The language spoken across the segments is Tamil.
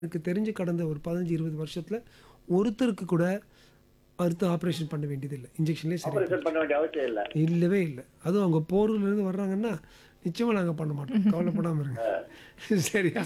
எனக்கு தெரிஞ்சு கடந்த ஒரு பதினஞ்சு இருபது வருஷத்துல ஒருத்தருக்கு கூட அடுத்து ஆப்ரேஷன் பண்ண வேண்டியதில்லை இன்ஜெக்ஷன்லேயே சரி ஆபரேஷன் பண்ண வேண்டிய அவசியம் இல்லை இல்லவே இல்லை அதுவும் அவங்க போரூர்ல இருந்து வர்றாங்கன்னா நிச்சயமா நாங்க பண்ண மாட்டோம் கவலைப்படாம இருங்க சரியா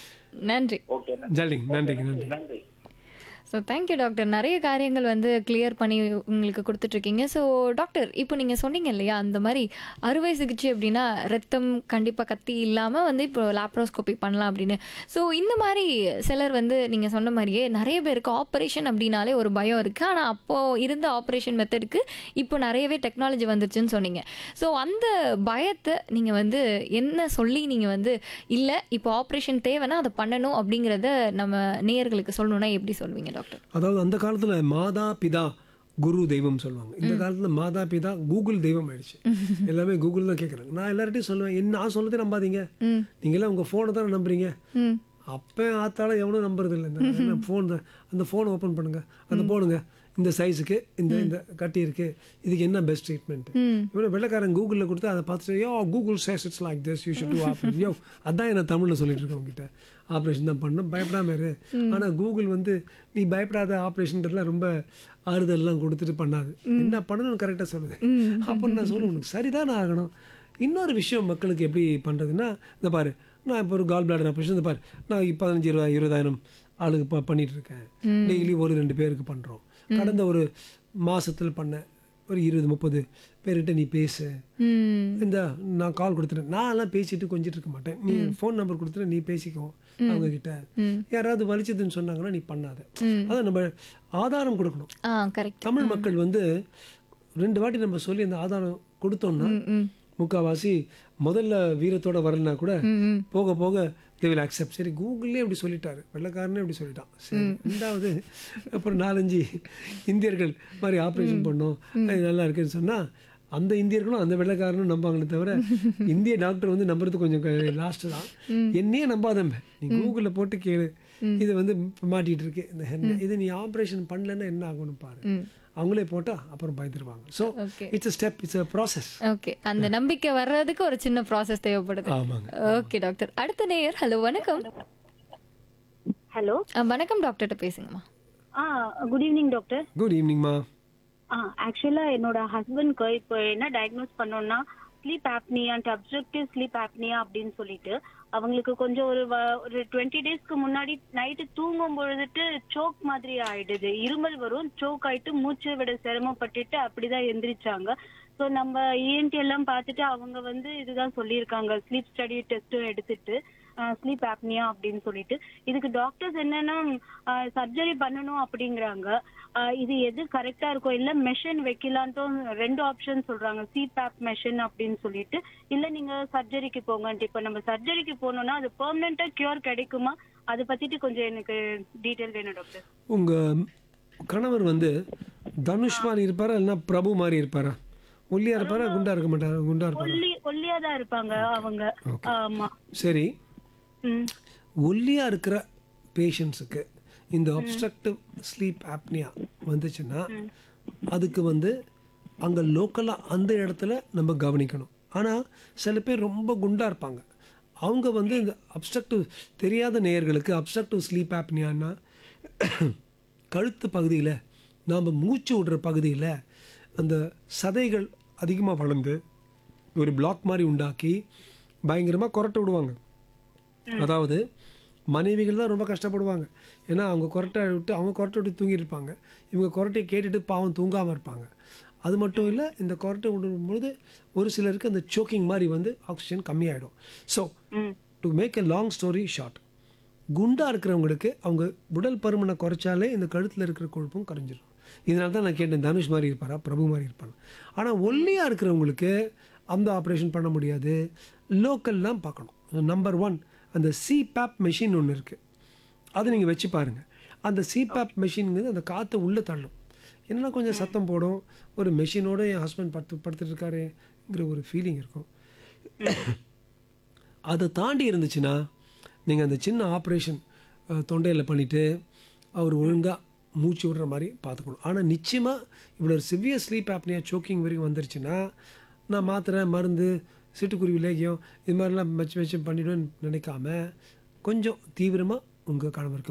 நன்றி ஓகே ஜல்லிங்க நன்றிங்க நன்றி நன்றி ஸோ தேங்க்யூ டாக்டர் நிறைய காரியங்கள் வந்து கிளியர் பண்ணி உங்களுக்கு கொடுத்துட்ருக்கீங்க ஸோ டாக்டர் இப்போ நீங்கள் சொன்னீங்க இல்லையா அந்த மாதிரி அறுவை சிகிச்சை அப்படின்னா ரத்தம் கண்டிப்பாக கத்தி இல்லாமல் வந்து இப்போ லாப்ரோஸ்கோபி பண்ணலாம் அப்படின்னு ஸோ இந்த மாதிரி சிலர் வந்து நீங்கள் சொன்ன மாதிரியே நிறைய பேருக்கு ஆப்ரேஷன் அப்படின்னாலே ஒரு பயம் இருக்குது ஆனால் அப்போது இருந்த ஆப்ரேஷன் மெத்தடுக்கு இப்போ நிறையவே டெக்னாலஜி வந்துருச்சுன்னு சொன்னீங்க ஸோ அந்த பயத்தை நீங்கள் வந்து என்ன சொல்லி நீங்கள் வந்து இல்லை இப்போ ஆப்ரேஷன் தேவைன்னா அதை பண்ணணும் அப்படிங்கிறத நம்ம நேயர்களுக்கு சொல்லணும்னா எப்படி சொல்வீங்க டாக்டர் அதாவது அந்த காலத்துல மாதா பிதா குரு தெய்வம் சொல்லுவாங்க இந்த காலத்துல மாதா பிதா கூகுள் தெய்வம் ஆயிடுச்சு எல்லாமே கூகுள் தான் கேட்குறாங்க நான் எல்லார்ட்டையும் சொல்லுவேன் என்ன நான் சொல்றதே நம்பாதீங்க ம் நீங்களாம் உங்க ஃபோனை தானே நம்புறீங்க ம் அப்போ ஆத்தால எவனும் நம்புறது இல்லை இந்த ஃபோன் தான் அந்த ஃபோனை ஓப்பன் பண்ணுங்க அந்த போடுங்க இந்த சைஸுக்கு இந்த இந்த கட்டி இருக்கு இதுக்கு என்ன பெஸ்ட் ட்ரீட்மெண்ட் ம் இவனை வெள்ளைக்காரன் கூகுளில் கொடுத்து அதை பார்த்துட்டு yo Google says it's like this you should do operation yo அதான் என்ன தமிழில் சொல்லிட்டு இருக்கேன் உங்ககிட்ட ஆப்ரேஷன் தான் பண்ணணும் பயப்படாம இரு ஆனால் கூகுள் வந்து நீ பயப்படாத ஆப்ரேஷன்றதுலாம் ரொம்ப ஆறுதல்லாம் கொடுத்துட்டு பண்ணாது என்ன பண்ணணும்னு கரெக்டாக சொல்லுது அப்போ நான் சொல்லுவேன் உனக்கு சரிதான் ஆகணும் இன்னொரு விஷயம் மக்களுக்கு எப்படி பண்ணுறதுன்னா இந்த பாரு நான் இப்போ ஒரு கால் பிளாடர் ஆப்ரேஷன் இந்த பாரு நான் இப்போ பதினஞ்சு இருபது இருபதாயிரம் ஆளுக்கு ப பண்ணிட்டு இருக்கேன் டெய்லி ஒரு ரெண்டு பேருக்கு பண்ணுறோம் கடந்த ஒரு மாசத்துல பண்ண ஒரு இருபது முப்பது பேர்கிட்ட நீ பேசு ம் இந்த நான் கால் கொடுத்துட்டேன் நான் எல்லாம் பேசிட்டு கொஞ்சிட்டு இருக்க மாட்டேன் நீ ஃபோன் நம்பர் கொடுத்துட்டு நீ பேசிக்கோ அவங்க கிட்ட யாராவது வலிச்சதுன்னு சொன்னாங்கன்னா நீ பண்ணாத அதான் நம்ம ஆதாரம் கொடுக்கணும் ஆ கரெக்ட் தமிழ் மக்கள் வந்து ரெண்டு வாட்டி நம்ம சொல்லி அந்த ஆதாரம் கொடுத்தோம்னா ம் ம் முக்காவாசி முதல்ல வீரத்தோட வரலனா கூட ம் ம் போக போக தேவில் அக்செப்ட் சரி கூகுள்லேயே இப்படி சொல்லிட்டாரு வெள்ளைக்காரனே இப்படி சொல்லிட்டான் சரி ரெண்டாவது அப்புறம் நாலஞ்சு இந்தியர்கள் மாதிரி ஆப்ரேஷன் பண்ணோம் அது நல்லா இருக்குன்னு சொன்னா அந்த இந்தியர்களும் அந்த வெள்ளைக்காரனும் நம்பாங்களே தவிர இந்திய டாக்டர் வந்து நம்புறது கொஞ்சம் லாஸ்ட் தான் என்னையே நம்பாதம்ப நீ கூகுளில் போட்டு கேளு இது வந்து மாட்டிட்டு இருக்கு இந்த ஹென்ன இது நீ ஆப்ரேஷன் பண்ணலன்னா என்ன ஆகும்னு பாரு ம் அவங்களே போட்டா அப்புறம் பயந்துருவாங்க so okay it's step it's a process okay அந்த நம்பிக்கை வர்றதுக்கு ஒரு சின்ன ப்ராசஸ் தேவைப்படுது ஆமாங்க ஓகே டாக்டர் அடுத்த நேயர் ஹலோ வணக்கம் ஹலோ ஆ, வணக்கம் டாக்டர்கிட்ட பேசுங்கம்மா ஆ குட் ஈவினிங் டாக்டர் குட் ஈவினிங்மா ஆ ஆக்சுவலா என்னோட ஹஸ்பண்ட்க்கு இப்போ என்ன டயக்னோஸ் பண்ணோம்னா sleep apnoea and obstructive sleep apnoea அப்படின்னு சொல்லிட்டு அவங்களுக்கு கொஞ்சம் ஒரு வ- ஒரு டுவெண்ட்டி டேஸ்க்கு முன்னாடி நைட்டு தூங்கும் பொழுதுட்டு சோக் மாதிரி ஆயிடுது இருமல் வரும் சோக் ஆயிட்டு மூச்சு விட சிரமப்பட்டுட்டு அப்படிதான் எந்திரிச்சாங்க ஸோ நம்ம இஎன்டி எல்லாம் பார்த்துட்டு அவங்க வந்து இதுதான் சொல்லியிருக்காங்க ஸ்லீப் ஸ்டடி டெஸ்ட்டும் எடுத்துட்டு ஸ்லீப் ஆப்னியா அப்படின்னு சொல்லிட்டு இதுக்கு டாக்டர்ஸ் என்னன்னா சர்ஜரி பண்ணணும் அப்படிங்கிறாங்க ஆஹ் இது எது கரெக்டா இருக்கும் இல்ல மெஷின் வைக்கலான்ட்டும் ரெண்டு ஆப்ஷன் சொல்றாங்க சிபேப் மெஷின் அப்படின்னு சொல்லிட்டு இல்ல நீங்க சர்ஜரிக்கு போங்கன்ட்டு இப்ப நம்ம சர்ஜரிக்கு போனோம்னா அது பெர்மனண்டா கியூர் கிடைக்குமா அதை பத்திட்டு கொஞ்சம் எனக்கு டீட்டெயில் வேணும் டாக்டர் உங்க கணவர் வந்து தனுஷ் மாதிரி இருப்பாரா இல்லைன்னா பிரபு மாதிரி இருப்பாரா ஒல்லியா இருப்பாரா குண்டா இருக்க மாட்டாரா குண்டா இருப்பாரா ஒல்லி ஒல்லியா தான் இருப்பாங்க அவங்க ஆமா சரி ம் ஒல்லியா இருக்கிற பேஷண்ட்ஸுக்கு இந்த அப்ஸ்ட்ரக்டிவ் ஸ்லீப் ஆப்னியா வந்துச்சுன்னா அதுக்கு வந்து அங்கே லோக்கலாக அந்த இடத்துல நம்ம கவனிக்கணும் ஆனால் சில பேர் ரொம்ப குண்டா இருப்பாங்க அவங்க வந்து இந்த அப்ஸ்ட்ரக்டிவ் தெரியாத நேயர்களுக்கு அப்ஸ்ட்ரக்டிவ் ஸ்லீப் ஆப்னியான்னா கழுத்து பகுதியில் நாம் மூச்சு விடுற பகுதியில் அந்த சதைகள் அதிகமாக வளர்ந்து ஒரு பிளாக் மாதிரி உண்டாக்கி பயங்கரமாக கொரட்டை விடுவாங்க அதாவது மனைவிகள் தான் ரொம்ப கஷ்டப்படுவாங்க ஏன்னா அவங்க கொரட்டை விட்டு அவங்க கொரட்டை விட்டு தூங்கிட்டு இருப்பாங்க இவங்க கொரட்டையை கேட்டுட்டு பாவம் தூங்காமல் இருப்பாங்க அது மட்டும் இல்லை இந்த கொரட்டை விடும்பொழுது ஒரு சிலருக்கு அந்த சோக்கிங் மாதிரி வந்து ஆக்சிஜன் கம்மியாயிடும் so hmm to make a long story short குண்டா இருக்கிறவங்களுக்கு அவங்க உடல் பருமனை குறைச்சாலே இந்த கழுத்தில் இருக்கிற கொழுப்பும் குறைஞ்சிரும் இதனால தான் நான் கேட்டேன் தனுஷ் மாதிரி இருப்பாரா பிரபு மாதிரி இருப்பாரா ஆனால் ஒல்லியாக இருக்கிறவங்களுக்கு அந்த ஆப்ரேஷன் பண்ண முடியாது லோக்கல்லாம் பார்க்கணும் நம்பர் ஒன் அந்த சிபேப் மெஷின் ஒன்று இருக்குது அது நீங்கள் வச்சு பாருங்கள் அந்த சிபேப் மெஷின்ங்கிறது அந்த காற்றை உள்ளே தள்ளும் என்னன்னா கொஞ்சம் சத்தம் போடும் ஒரு மெஷினோட என் ஹஸ்பண்ட் படுத்து படுத்துட்டு இருக்காருங்கிற ஒரு ஃபீலிங் இருக்கும் அதை தாண்டி இருந்துச்சுன்னா நீங்கள் அந்த சின்ன ஆப்ரேஷன் தொண்டையில் பண்ணிவிட்டு அவர் ஒழுங்காக மூச்சு விடுற மாதிரி பார்த்துக்கணும் ஆனால் நிச்சயமாக இவ்வளோ சிவியர் ஸ்லீப் ஆப்னியா சோக்கிங் வரைக்கும் வந்துருச்சுன்னா நான் மாத்திரை மருந்து சிட்டுக்குருவி லேகியம் இது மாதிரிலாம் வச்சு வச்சு பண்ணிவிடுவேன்னு நினைக்காம கொஞ்சம் தீவிரமாக உங்கள் கணவருக்கு